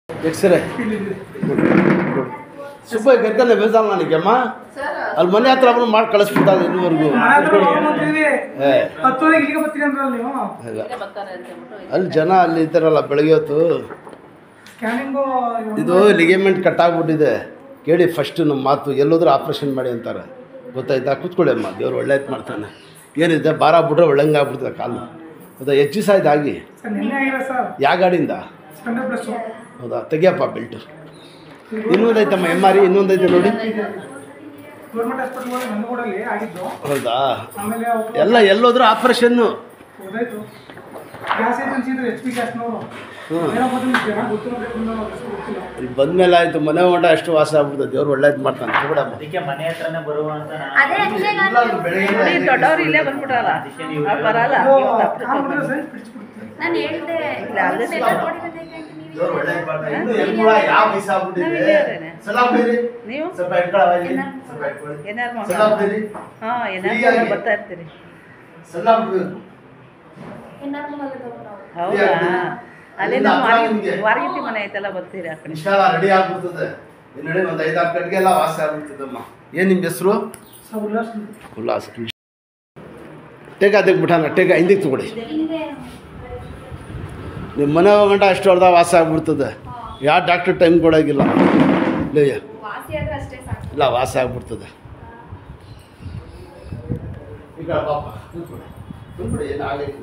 X ray Subba ಕರ್ಕೊಂಡೆ ಬೇಜಾರು ನನಗೆಮ್ಮ ಅಲ್ಲಿ ಮನೆ ಹತ್ರ ಬಂದು ಮಾಡಿ ಕಳಿಸ್ಬಿಟ್ಟಾರೆ ಇನ್ನೂವರೆಗೂ ಮನೆ ಹತ್ರ ಹೋಗ್ಬಂತೀವಿ. ಏ ಹತ್ತುವರೆಗೆ ಇಲ್ಲಿಗೆ ಬರ್ತೀನಿ ಅಂದ್ರಲ್ಲ ನೀವು ಇಲ್ಲ. ಅಲ್ಲಿ ಜನ ಅಲ್ಲಿ ಇದ್ದಾರಲ್ಲ ಬೆಳಗ್ಗೆ ಹೊತ್ತು ಸ್ಕ್ಯಾನಿಂಗು ಇದು ಲಿಗೇಮೆಂಟ್ ಕಟ್ಟಾಗ್ಬಿಟ್ಟಿದೆ ಕೇಳಿ ಫಸ್ಟ್ ನಮ್ಮ ಮಾತು ಎಲ್ಲೋದ್ರೂ ಆಪ್ರೇಷನ್ ಮಾಡಿ ಅಂತಾರೆ ಗೊತ್ತಾಯ್ತಾ ಕೂತ್ಕೊಳ್ಳಿ ಅಮ್ಮ ದೇವ್ರು ಒಳ್ಳೇದು ಮಾಡ್ತಾನೆ ಏನಿದೆ ಭಾರ ಬಿಟ್ರೆ ಒಳ್ಳಂಗೆ ಆಗ್ಬಿಡ್ತದೆ ಕಾಲು ಹೌದಾ ಎಕ್ಸಸೈಸ್ ಆಗಿ ಸರ್ ನಿನ್ನೆ ಆಗಿದೆ ಸರ್ ಯಾವ ಗಾಡಿಯಿಂದ ಸ್ಪೆಂಡರ್ ಪ್ಲಸ್ಸು ಹೌದಾ ತೆಗಿಯಪ್ಪ ಬೆಲ್ಟು ಇನ್ನೊಂದೈತಮ್ಮ ಎಮ್ ಆರ್ ಇನ್ನೊಂದೈತೆ ನೋಡಿ ಗೌರ್ಮೆಂಟ್ ಹಾಸ್ಪಿಟಲ್ ಒಳಗೆ ನಂದಗೂಡಲ್ಲಿ ಆಗಿದ್ದು ಹೌದಾ ಆಮೇಲೆ ಅವ್ರು ಎಲ್ಲ ಎಲ್ಲೋದ್ರೂ ಆಪ್ರೇಷನ್ನು ಹೋದಾಯ್ತು ಗ್ಯಾಸ್ ಏಜೆನ್ಸಿ ಇದ್ರು ಎಚ್ ಪಿ ಗ್ಯಾಸ್ನವರು ಹ್ಞೂ ಏನೋ ಬಂದು ಜನ ಗೊತ್ತು ನೋಡಿಕೊಂಡು ಹೆಸರು ಗೊತ್ತಿಲ್ಲ ಇಲ್ಲಿ ಬಂದಮೇಲೆ ಆಯಿತು ಮನೆ ಹೊಂಡ ಅಷ್ಟು ವಾಸ ಆಗ್ಬಿಡ್ತದೆ ದೇವ್ರು ಒಳ್ಳೇದು ಮಾಡ್ತಾನೆ ತಗೊಳಮ್ಮ ಅದಕ್ಕೆ ಮನೆ ಹತ್ರನೇ ಬರುವ ಅಂತ ನಾನು ಅದೇ actually ನಾನು ಇಲ್ಲ, ಅದು ಬೆಳಗ್ಗೆ ನೋಡಿ ದೊಡ್ಡವ್ರು ಇಲ್ಲೇ ಬಂದ್ಬಿಟ್ರಲ್ಲ ಅವ್ರು ಬರಲ್ಲ ಇವತ್ತು ಅಪ್ರೂಪ ಕಾಲ್ ಬಂದ್ರು. ಬಿಟ್ರೆ ಬಿಡಿಸ್ಬಿಡುತ್ತೆ ನಾನು ಹೇಳ್ದೆ ಇಲ್ಲ, ಅಲ್ಲೇ ಬೆಲ್ಲ ಕೊಡಿರೋದೇ ಯಾಕೆ ನೀವು ದೇವ್ರು ಒಳ್ಳೇದು ಮಾಡ್ತಾನೆ ಇನ್ನು ಎಲ್ಗುಳ ಯಾವ ವಯಸ್ಸು ಆಗ್ಬಿಟ್ಟಿದೆ ನಾವಿಲ್ಲೇ ಇರೋನೆ. ಸಲಾಮ್ ಬೇರಿ ನೀವು ಸ್ವಲ್ಪ ಇಟ್ಕೊಳ್ಳ ಇಲ್ಲಿ ಸ್ವಲ್ಪ ಇಟ್ಕೊಳ್ಳಿ ಏನಾರು ಸಲಾಮ್ ಬೇರಿ ಹಾ ಏನಾರು ಫ್ರೀಯಾಗಿ. ಬರ್ತಾ ಇರ್ತೀರಿ ಸಲಾಮ್ ಬೇರಿ ಏನಾದ್ರು ಮಲಗಿದವ್ರು ನಾವು. ಹೌದಾ ಫ್ರೀಯಾಗಿ. ಅಲ್ಲಿ ಇಲ್ಲ, ನಮ್ಮ ಅಪ್ಪ ನಿಮ್ಗೆ. ವಾರಗಿತ್ತಿ ಮನೆ ಐತಲ್ಲ ಬರ್ತೀರಿ ಆ ಕಡೆ ಇಷ್ಟೆಲ್ಲ ರೆಡಿ ಆಗ್ಬಿಡ್ತದೆ ಇನ್ನಡಿ ಒಂದು ಐದಾರು ಕಟ್ಟಿಗೆ ಎಲ್ಲ ವಾಸ ಆಗ್ಬಿಡ್ತದಮ್ಮ ಏನು ನಿಮ್ಮ ಹೆಸರು ಸರ್ ಉಲ್ಲಾಸ್ ಉಲ್ಲಾಸ್ ಟೇಕ ಅದಕ್ಕೆ ಬಿಟ್ಟಾನ ಟೇಕ ಹಿಂದಕ್ಕೆ ತಗೊಳ್ಳಿ ಹಿಂದೆ ನಿಮ್ಮ ಮನೆ ಹೋಗಂಟ ಅಷ್ಟು ಅರ್ಧ ವಾಸ ಆಗ್ಬಿಡ್ತದೆ ಯಾವ ಡಾಕ್ಟ್ರ್ ಟೈಮ್ ಕೊಡೋಗಿಲ್ಲ ಇಲ್ಲ ವಾಸಿ ಆದ್ರೆ ಅಷ್ಟೇ ಸಾಕು ಇಲ್ಲ ವಾಸ ಆಗ್ಬಿಡ್ತದೆ ಈಗ ಪಾಪ ಕೂತ್ಕೊಳ್ಳಿ ಕೂತ್ಕೊಳ್ಳಿ ಏನು ಆಗೈತಿ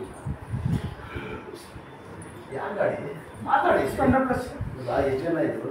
ಯಾವ ಗಾಡಿ ಮಾತಾಡಿ ಸ್ಪೆಂಡರ್ ಪ್ಲಸ್ ಹೌದಾ? ಎಷ್ಟು ಜನ ಇದ್ರು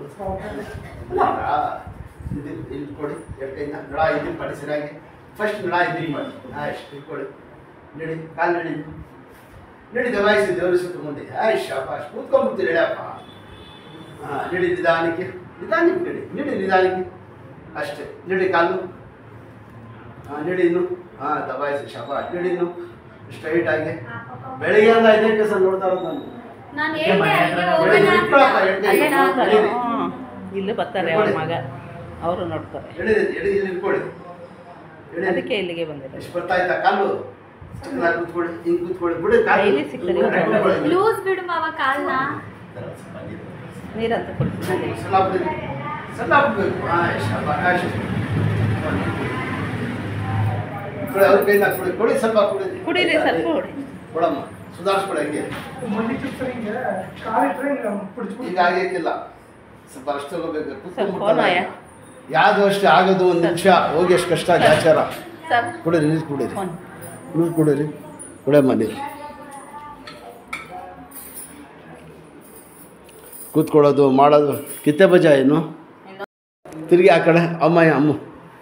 ಇದು ಇಲ್ಲಿ ಕೊಡಿ ಎಟ್ಟೈನ ನಡ ಇದನ್ನು ಮಾಡಿ ಸರಿಯಾಗಿ ಫಸ್ಟ್ ನಡ ಇದನ್ನು ಮಾಡಿ ಆಯ್ತು ಇಟ್ಕೊಳ್ಳಿ ನಡಿ ಕಾಲು ನಡಿ ನಡಿ ದಬಾಯಿಸಿ ದೇವ್ರ ಸುತ್ತಮುಂದೆ ಆಯ್ ಶಾಬಾಶ್ ಕೂತ್ಕೊಂಡ್ಬಿಡ್ತೀರಿ ನಡಿಯಪ್ಪ ಹಾಂ ನಡಿ ನಿಧಾನಕ್ಕೆ ನಿಧಾನಕ್ಕೆ ನಡಿ ನಡಿ ನಿಧಾನಕ್ಕೆ ಅಷ್ಟೇ ನಡಿ ಕಾಲು ಹಾಂ ನಡಿ ಇನ್ನು ಹಾಂ ದಬಾಯಿಸಿ ಶಾಬಾಶ್ ನಡಿ ಇನ್ನು ಸ್ಟ್ರೈಟ್ ಆಗಿ ಬೆಳಿಗ್ಗೆಯಿಂದ ಐದೇ ಕೆಲಸ ನೋಡ್ತಾ ಇರೋದು ನಾನು ನಾನು ಹೇಳ್ದೆ ಅಲ್ಲಿಗೆ ಹೋಗೋಣ ಬೆಳಿಗ್ಗೆ ಅಂತ. ಇಟ್ಕೊಳಪ್ಪ, ಎಣ್ಣೆ. ಅಲ್ಲೇ ನಾವು ನಡೀರಿ. ಹ್ಮ್. ಇಲ್ಲಿ ಬರ್ತಾರೆ ಅವ್ರ ಮಗ ಅವರು ನೋಡ್ತಾರೆ ಎಡಿ ಎಡಿ ಇಲ್ಲಿ ಇಟ್ಕೊಳ್ಳಿ ಎಡಿ ಅದಕ್ಕೆ ಇಲ್ಲಿಗೆ ಬಂದಿರೋದು ಎಷ್ಟು ಬರ್ತಾ ಇತ್ತಾ ಕಾಲು ಚೆನ್ನಾಗಿ ಕೂತ್ಕೊಳ್ಳಿ ಹಿಂಗೆ ಕೂತ್ಕೊಳ್ಳಿ ಬಿಡಿ ಕಾಲು ಡೈಲಿ ಸಿಗ್ತದೆ ಹಿಂಗೆ ಕೂತ್ಕೊಳ್ಳಿ. ಲೂಸ್ ಬಿಡು ಮಾವ ಕಾಲ್ನ ನೀರಂತ ಕೊಡ್ತೀನಿ ಸಲ ಬಿಡಿ ಸಲ ಬಿಡ್ಬೇಕು ಹಾಂ ಶಾಬಾಷ್ ಕೊಡಿ ಅವ್ರ ಕೈಯಿಂದ ಕೊಡಿ ಕೊಡಿ ಸ್ವಲ್ಪ ಕೊಡಿ ಕುಡೀರಿ ಸ್ವಲ್ಪ ಕುಡಿ ಕೊಡಮ್ಮ ಸುಧಾರಿಸ್ಕೊಡಿ ಹಂಗೆ ಮಂಡಿ ಚಿಪ್ಸ್ ಹಿಂಗೆ ಕಾಲಿಟ್ರೆ ಹಿಂಗೆ ಬಿಡಿಸ್ಬಿಡ್ತು ಈಗ ಆಗೈತಿಲ್ಲ ಸ್ವಲ್ಪ ಅಷ್ಟು ತಗೋಬೇಕು ಸ್ವಲ್ಪ ಫೋನ್ ಆಯ ಯಾವುದು ಅಷ್ಟೇ ಆಗೋದು ಒಂದು ನಿಮಿಷ ಹೋಗಿ ಎಷ್ಟು ಕಷ್ಟ ಗಾಚಾರ ಸರ್ ಕುಡೀರಿ ನೀರು ಕುಡೀರಿ ಫೋನ್ ನೀರು ಕುಡೀರಿ ಕುಡಿಯಮ್ಮ ನೀರು ಕೂತ್ಕೊಳ್ಳೋದು ಮಾಡೋದು ಕಿತ್ತೆ ಬಜ ಏನು ತಿರುಗಿ ಆ ಕಡೆ ಅಮ್ಮಯ್ಯ ಅಮ್ಮ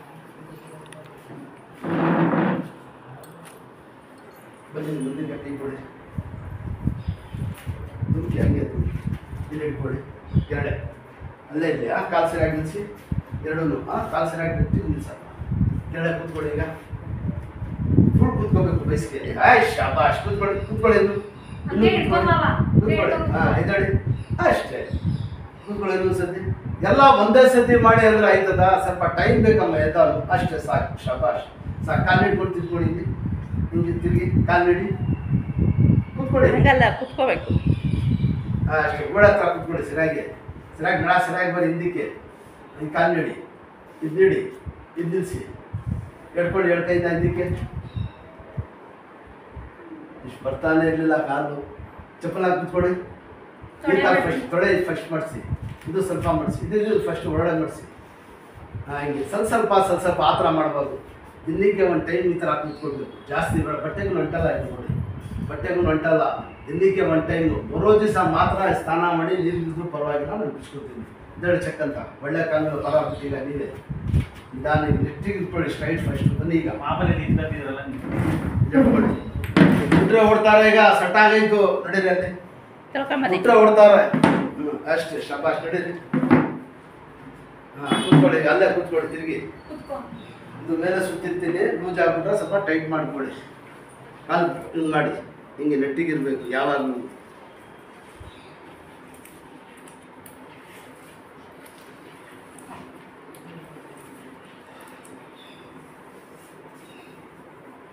ಬನ್ನಿ ಮುಂದೆ ಗಟ್ಟಿ ಕೊಡಿ ತುಮ್ಕಿ ಹಂಗೆ ತುಮ್ಕಿ ಇಲ್ಲಿ ಇಟ್ಕೊಳ್ಳಿ ಎರಡೇ ಅಲ್ಲೇ ಇಲ್ಲಿ ಆ ಕಾಲು ಸರಿಯಾಗಿ ನಿಲ್ಲಿಸಿ ಎರಡೂ ಆ ಕಾಲು ಸರಿಯಾಗಿ ನಿಲ್ಲಿಸಿ ನಿಲ್ಸಪ್ಪ ಕೆಳಗೆ ಕೂತ್ಕೊಳ್ಳಿ ಈಗ ಫುಲ್ ಕೂತ್ಕೋಬೇಕು ಬೇಸಿಗೆ ಆಯ್ ಶಾಬಾಷ್ ಕೂತ್ಕೊಳ್ಳಿ ಕೂತ್ಕೊಳ್ಳಿ ಇನ್ನು ಇನ್ನು ಹಂಗೆ ಇಟ್ಕೊ ಮಾವ. ಕೂತ್ಕೊಳ್ಳಿ ಹಾಂ ಎದ್ದಾಡಿ ಅಷ್ಟೇ ಕೂತ್ಕೊಳ್ಳಿ ಇನ್ನೊಂದು ಸತಿ ಎಲ್ಲ ಒಂದೇ ಸತಿ ಮಾಡಿ ಅಂದ್ರೆ ಆಯ್ತದ ಸ್ವಲ್ಪ ಟೈಮ್ ಬೇಕಮ್ಮ ಎದ್ದಾಲು ಅಷ್ಟೇ ಸಾಕು ಶಾಬಾಷ್ ಸಾಕು ಕಾಲು ಹಿಡ್ಕೊಂಡು ತಿರ್ಕೊಳ್ಳಿ ಇಲ್ಲಿ ಹಿಂಗೆ ತಿರುಗಿ ಕಾಲು ಹಿಡಿ ಕೂತ್ಕೊಳ್ಳಿ ಹಂಗಲ್ಲ ಕುತ್ಕೋಬೇಕು ಆ, ಅಷ್ಟೇ ಗೋಡೆ ಹತ್ರ ಕೂತ್ಕೊಳ್ಳಿ ಸರಿಯಾಗಿ ಸರಿಯಾಗಿ ನಳ ಸರಿಯಾಗಿ ಬರೀ ಹಿಂದಕ್ಕೆ ಹಿಂಗೆ ಕಾಲು ನೀಡಿ ಇದು ನೀಡಿ ಇದು ನಿಲ್ಲಿಸಿ ಎಡ್ಕೊಳ್ಳಿ ಎರಡು ಕೈಯಿಂದ ಹಿಂದಕ್ಕೆ ಇಷ್ಟು ಬರ್ತಾನೆ ಇರಲಿಲ್ಲ ಕಾಲು ಚಪ್ಪಲ್ ಹಾಕಿ ಕೂತ್ಕೊಳ್ಳಿ ಈ ಕಾಲು ಫಸ್ಟ್ ತೊಡೆ ಫಸ್ಟ್ ಮಾಡಿಸಿ ಇದು ಸ್ವಲ್ಪ ಮಾಡಿಸಿ ಇದು ಇದು ಫಸ್ಟ್ ಒಳಗಡೆ ಮಾಡಿಸಿ ಹಾಂ ಹಿಂಗೆ ಸ್ವಲ್ಪ ಸ್ವಲ್ಪ ಸ್ವಲ್ಪ ಸ್ವಲ್ಪ ಆ ಥರ ಮಾಡ್ಬೋದು ದಿನಕ್ಕೆ ಒಂದು ಟೈಮ್ ಈ ಥರ ಹಾಕಿ ಕೂತ್ಕೊಳ್ಬೇಕು ಜಾಸ್ತಿ ಬೇಡ ಬಟ್ಟೆಗೂ ಅಂಟಲ್ಲ ಇದು ನೋಡಿ ಬಟ್ಟೆಗೂ ಅಂಟಲ್ಲ ದಿನಕ್ಕೆ ಒಂದು ಟೈಮು ಬರೋ ದಿವಸ ಮಾತ್ರ ಸ್ನಾನ ಮಾಡಿ ನೀರು ಬಿದ್ದು ಪರವಾಗಿಲ್ಲ ನಾನು ಬಿಡ್ಸ್ಕೊತೀನಿ ಇದೇಳಿ ಚೆಕ್ ಅಂತ ಒಳ್ಳೆ ಕಾಲ ಪರ ಈಗ ನೀವೇ ನಿಧಾನ ನೆಟ್ಟಿಗೆ ಇಟ್ಕೊಳ್ಳಿ ಸ್ಟ್ರೈಟ್ ಫಸ್ಟ್ ಬನ್ನಿ ಈಗ ಮಾಮೂಲಿ ನಿಂತ್ಕೊಂಡಿದ್ರಲ್ಲ ಇಟ್ಕೊಳ್ಳಿ ಬಿಟ್ರೆ ಓಡ್ತಾರೆ ಈಗ ಸೆಟ್ ಆಗೈತು ನಡೀರಿ ಅಲ್ಲಿ ತಿಳ್ಕೊಂಬದಿ ಬಿಟ್ರೆ ಓಡ್ತಾರೆ ಹ್ಞೂ ಅಷ್ಟೇ ಶಬಾಷ್ ನಡೀರಿ ಹಾಂ ಕೂತ್ಕೊಳ್ಳಿ ಈಗ ಅಲ್ಲೇ ಕೂತ್ಕೊಳ್ಳಿ ತಿರುಗಿ ಕುತ್ಕೋ ಇದು ಮೇಲೆ ಸುತ್ತಿರ್ತೀನಿ ಲೂಸ್ ಆಗ್ಬಿಟ್ರೆ ಸ್ವಲ್ಪ ಟೈಟ್ ಮಾಡ್ಕೊಳ್ಳಿ ಕಾಲು ಹಿಂಗೆ ಮಾಡಿ ಹಿಂಗೆ ನೆಟ್ಟಿಗಿರ್ಬೇಕು ಯಾವಾಗಲೂ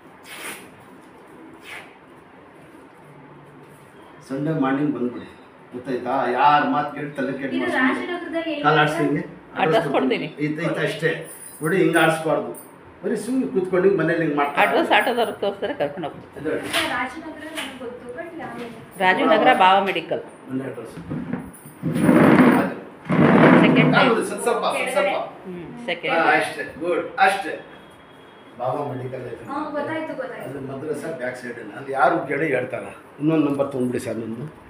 ಸಂಡೇ ಮಾರ್ನಿಂಗ್ ಬಂದ್ಬಿಡಿ ಗೊತ್ತಾಯ್ತಾ ಯಾರ ಮಾತು ಕೇಳಿ ತಲೆ ಕೆಟ್ಟು ಇದು ಮಾಡ್ಸ್ಕೊಂಡು. ರಾಜನಗರದಲ್ಲಿ ಎಲ್ಲಿ ಕಾಲು ಆಡಿಸಿ ಹಿಂಗೆ ಅಡ್ರೆಸ್ ಕೊಡ್ತೀನಿ. ಇದು ಇದು ಅಷ್ಟೇ ನೋಡಿ ಹಿಂಗೆ ಆಡಿಸ್ಬಾರ್ದು ಬರೀ ಸುಮ್ಮನೆ ಕೂತ್ಕೊಂಡು ಹಿಂಗೆ ಮನೇಲಿ ಹಿಂಗೆ ಮಾಡ್ತಾರೆ ಅಡ್ರೆಸ್ ಆಟೋದವ್ರಿಗೆ ತೋರಿಸ್ತಾರೆ ಕರ್ಕೊಂಡು ಹೋಗ್ತೀವಿ ಇದು ನೋಡಿ, ಇಲ್ಲ, ರಾಜನಗರ ನನಗೆ ಗೊತ್ತು ಬಟ್ ಯಾವ ರಾಜೀವ್ ನಗರ ಭಾವ ಮೆಡಿಕಲ್ ಮನೆ ಅಡ್ರೆಸ್ ಸೆಕೆಂಡ್ ಟೈಮ್ ಸ್ವಲ್ಪ ಸ್ವಲ್ಪ ಸ್ವಲ್ಪ ಹ್ಞೂ ಹಾ, ಸೆಕೆಂಡ್ ಅಷ್ಟೇ ಗುಡ್ ಅಷ್ಟೇ ಬಾಬಾ ಮೆಡಿಕಲ್ ಐತೆ ಹಾ ಗೊತ್ತಾಯ್ತು ಗೊತ್ತಾಯ್ತು ಅದು ಮದ್ರಸ ಬ್ಯಾಕ್ ಸೈಡ್ ಅಲ್ಲಿ ಯಾರು ಕೇಳಿ ಹೇಳ್ತಾರ ಇನ್ನೊಂದು ನಂಬರ್ ತೊಗೊಂಡ್ಬಿಡಿ ಸರ್ ನಂದು